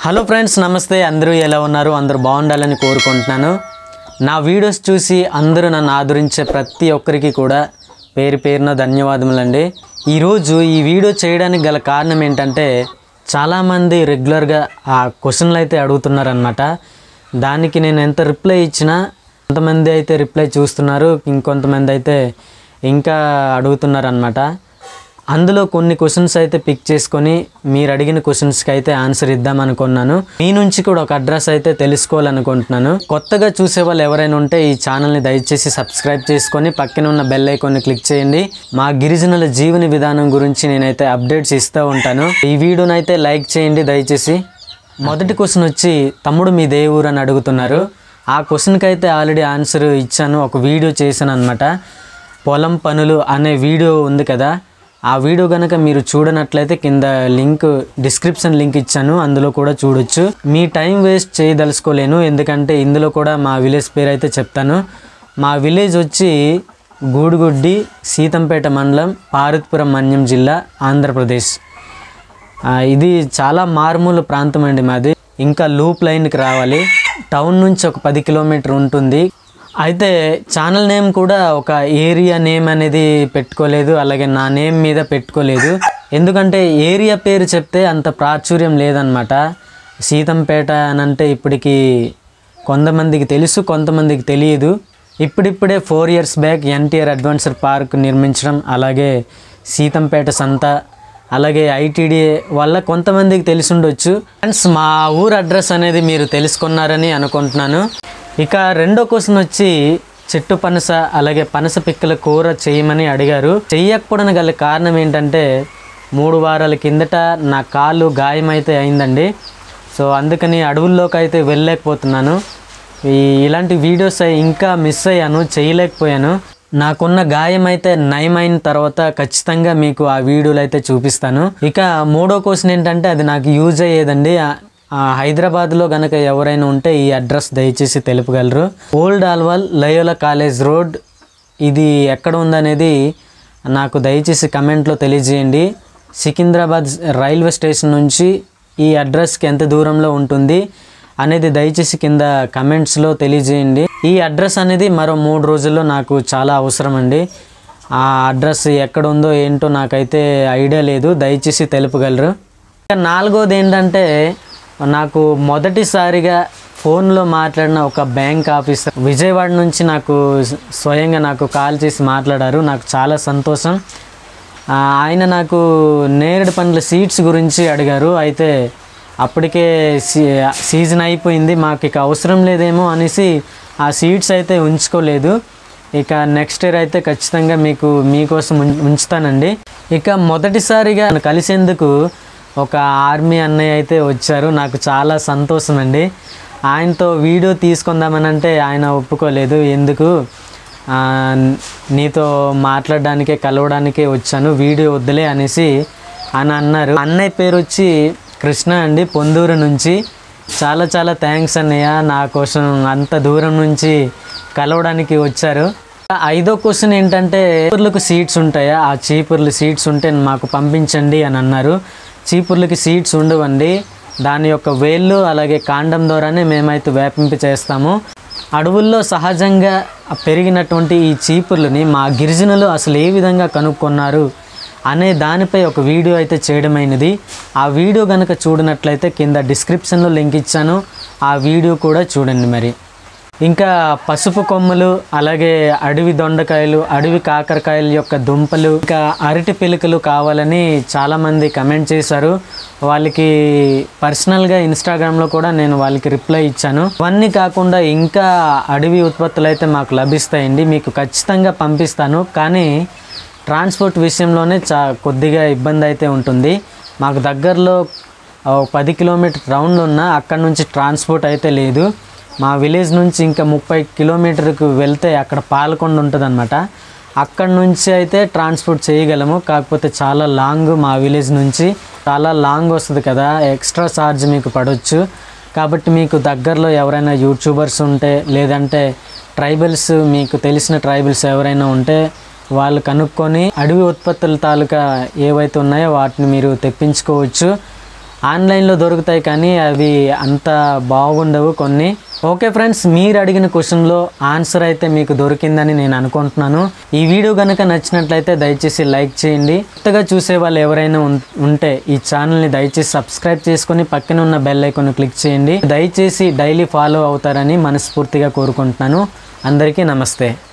hello friends నమస్తే అందరూ ఎలా ఉన్నారు అందరూ బాగుండాలని కోరుకుంటున్నాను నా వీడియోస్ చూసి అందరూ నన్ను ఆదరించే ప్రతి ఒక్కరికి కూడా పేరు పేరున ధన్యవాదములండి ఈరోజు ఈ వీడియో చేయడానికి గల కారణం ఏంటంటే చాలామంది రెగ్యులర్గా ఆ క్వశ్చన్లు అయితే అడుగుతున్నారనమాట దానికి నేను ఎంత రిప్లై ఇచ్చినా కొంతమంది అయితే రిప్లై చూస్తున్నారు ఇంకొంతమంది అయితే ఇంకా అడుగుతున్నారు అనమాట అందులో కొన్ని క్వశ్చన్స్ అయితే పిక్ చేసుకొని మీరు అడిగిన క్వశ్చన్స్కి అయితే ఆన్సర్ ఇద్దాం అనుకున్నాను మీ నుంచి కూడా ఒక అడ్రస్ అయితే తెలుసుకోవాలనుకుంటున్నాను కొత్తగా చూసే వాళ్ళు ఎవరైనా ఉంటే ఈ ఛానల్ని దయచేసి సబ్స్క్రైబ్ చేసుకొని పక్కన ఉన్న బెల్ ఐకాన్ని క్లిక్ చేయండి మా గిరిజనుల జీవన విధానం గురించి నేనైతే అప్డేట్స్ ఇస్తూ ఉంటాను ఈ వీడియోని అయితే లైక్ చేయండి దయచేసి మొదటి క్వశ్చన్ వచ్చి తమ్ముడు మీ దే ఊరు అని అడుగుతున్నారు ఆ క్వశ్చన్కి అయితే ఆల్రెడీ ఆన్సర్ ఇచ్చాను ఒక వీడియో చేశాను అనమాట పొలం పనులు అనే వీడియో ఉంది కదా ఆ వీడియో కనుక మీరు చూడనట్లయితే కింద లింక్ డిస్క్రిప్షన్ లింక్ ఇచ్చాను అందులో కూడా చూడొచ్చు మీ టైం వేస్ట్ చేయదలుచుకోలేను ఎందుకంటే ఇందులో కూడా మా విలేజ్ పేరు అయితే చెప్తాను మా విలేజ్ వచ్చి గూడుగుడ్డి సీతంపేట మండలం పార్వతీపురం మన్యం జిల్లా ఆంధ్రప్రదేశ్ ఆ, ఇది చాలా మారుమూల ప్రాంతం అండి మాది ఇంకా లూప్ లైన్కి రావాలి టౌన్ నుంచి ఒక పది కిలోమీటర్ ఉంటుంది అయితే ఛానల్ నేమ్ కూడా ఒక ఏరియా నేమ్ అనేది పెట్టుకోలేదు అలాగే నా నేమ్ మీద పెట్టుకోలేదు ఎందుకంటే ఏరియా పేరు చెప్తే అంత ప్రాచుర్యం లేదనమాట సీతంపేట అని అంటే ఇప్పటికి కొంతమందికి తెలుసు కొంతమందికి తెలియదు ఇప్పుడిప్పుడే four years back NTR adventure park నిర్మించడం అలాగే సీతంపేట సంత అలాగే ఐటీడీఏ వల్ల కొంతమందికి తెలిసి ఉండొచ్చు ఫ్రెండ్స్ మా ఊరు అడ్రస్ అనేది మీరు తెలుసుకున్నారని అనుకుంటున్నాను ఇక రెండో క్వశ్చన్ వచ్చి చెట్టు పనస అలాగే పనస పిక్కల కూర చేయమని అడిగారు చెయ్యకపోవడం గల కారణం ఏంటంటే మూడు వారాల కిందట నా కాలు గాయమైతే అయిందండి సో అందుకని అడవుల్లోకి అయితే వెళ్ళలేకపోతున్నాను ఈ ఇలాంటి వీడియోస్ అయి ఇంకా మిస్ అయ్యాను చేయలేకపోయాను నాకున్న గాయం అయితే నయమైన తర్వాత ఖచ్చితంగా మీకు ఆ వీడియోలు అయితే చూపిస్తాను ఇక మూడో క్వశ్చన్ ఏంటంటే అది నాకు యూజ్ అయ్యేదండి ఆ- ఆ హైదరాబాద్లో గనక ఎవరైనా ఉంటే ఈ అడ్రస్ దయచేసి తెలుపగలరు old Alwal Loyola college road ఇది ఎక్కడ ఉందనేది నాకు దయచేసి కమెంట్లో తెలియజేయండి సికింద్రాబాద్ రైల్వే స్టేషన్ నుంచి ఈ అడ్రస్కి ఎంత దూరంలో ఉంటుంది అనేది దయచేసి కింద కమెంట్స్లో తెలియజేయండి ఈ అడ్రస్ అనేది మరో మూడు రోజుల్లో నాకు చాలా అవసరం అండి ఆ అడ్రస్ ఎక్కడ ఉందో ఏంటో నాకైతే ఐడియా లేదు దయచేసి తెలుపగలరు ఇక నాలుగోది ఏంటంటే నాకు మొదటిసారిగా ఫోన్లో మాట్లాడిన ఒక బ్యాంక్ ఆఫీసర్ విజయవాడ నుంచి నాకు స్వయంగా నాకు కాల్ చేసి మాట్లాడారు నాకు చాలా సంతోషం ఆ, ఆయన నాకు నేరేడు పండ్ల సీడ్స్ గురించి అడిగారు అయితే అప్పటికే సీ సీజన్ అయిపోయింది మాకు ఇక అవసరం లేదేమో అనేసి ఆ సీడ్స్ అయితే ఉంచుకోలేదు ఇక నెక్స్ట్ ఇయర్ అయితే ఖచ్చితంగా మీకు మీకోసం ఉం- ఉంచుతానండి ఇక మొదటిసారిగా నన్ను కలిసేందుకు ఒక ఆర్మీ అన్నయ్య అయితే వచ్చారు నాకు చాలా సంతోషం అండి ఆయనతో వీడియో తీసుకుందామని అంటే ఆయన ఒప్పుకోలేదు ఎందుకు ఆ, నీతో మాట్లాడడానికే కలవడానికే వచ్చాను వీడియో వద్దులే అనేసి అని అన్నారు అన్నయ్య పేరు వచ్చి కృష్ణ అండి పొందూరు నుంచి చాలా చాలా థ్యాంక్స్ అన్నయ్య నా కోసం అంత దూరం నుంచి కలవడానికి వచ్చారు ఐదో క్వశ్చన్ ఏంటంటే చీపుర్లకు సీట్స్ ఉంటాయా ఆ చీపుర్లు సీట్స్ ఉంటే మాకు పంపించండి అని అన్నారు చీపుర్లకి సీట్స్ ఉండవండి దాని యొక్క వేళ్ళు అలాగే కాండం ద్వారానే మేమైతే వేపింపి చేస్తాము అడవుల్లో సహజంగా పెరిగినటువంటి ఈ చీపుర్లని మా గిరిజనులు అసలు ఏ విధంగా కనుక్కున్నారు అనే దానిపై ఒక వీడియో అయితే చేయడమైనది ఆ వీడియో కనుక చూడనట్లయితే కింద డిస్క్రిప్షన్లో లింక్ ఇచ్చాను ఆ వీడియో కూడా చూడండి మరి ఇంకా పసుపు కొమ్మలు అలాగే అడవి దొండకాయలు అడవి కాకరకాయల యొక్క దుంపలు ఇంకా అరటి పిలుకలు కావాలని చాలామంది కమెంట్ చేశారు వాళ్ళకి పర్సనల్గా ఇన్స్టాగ్రామ్లో కూడా నేను వాళ్ళకి రిప్లై ఇచ్చాను అవన్నీ కాకుండా ఇంకా అడవి ఉత్పత్తులు అయితే మాకు లభిస్తాయండి మీకు ఖచ్చితంగా పంపిస్తాను కానీ ట్రాన్స్పోర్ట్ విషయంలోనే చా కొద్దిగా ఇబ్బంది అయితే ఉంటుంది మాకు దగ్గరలో ఓ పది కిలోమీటర్ రౌండ్ ఉన్న అక్కడ నుంచి ట్రాన్స్పోర్ట్ అయితే లేదు మా విలేజ్ నుంచి ఇంకా ముప్పై కిలోమీటర్కి వెళ్తే అక్కడ పాలకొండ ఉంటుంది అనమాట అక్కడ నుంచి అయితే ట్రాన్స్పోర్ట్ చేయగలము కాకపోతే చాలా లాంగ్ మా విలేజ్ నుంచి చాలా లాంగ్ వస్తుంది కదా ఎక్స్ట్రా ఛార్జ్ మీకు పడవచ్చు కాబట్టి మీకు దగ్గరలో ఎవరైనా యూట్యూబర్స్ ఉంటే లేదంటే ట్రైబల్స్ మీకు తెలిసిన ట్రైబల్స్ ఎవరైనా ఉంటే వాళ్ళు కనుక్కొని అడవి ఉత్పత్తుల తాలూకా ఏవైతే ఉన్నాయో వాటిని మీరు తెప్పించుకోవచ్చు ఆన్లైన్లో దొరుకుతాయి కానీ అవి అంత బాగుండవు కొన్ని ఓకే ఫ్రెండ్స్ మీరు అడిగిన క్వశ్చన్లో ఆన్సర్ అయితే మీకు దొరికిందని నేను అనుకుంటున్నాను ఈ వీడియో కనుక నచ్చినట్లయితే దయచేసి లైక్ చేయండి కొత్తగా చూసే వాళ్ళు ఎవరైనా ఉన్- ఉంటే ఈ ఛానల్ని దయచేసి సబ్స్క్రైబ్ చేసుకొని పక్కన ఉన్న బెల్ ఐకాన్ క్లిక్ చేయండి దయచేసి డైలీ ఫాలో అవుతారని మనస్ఫూర్తిగా కోరుకుంటున్నాను అందరికీ నమస్తే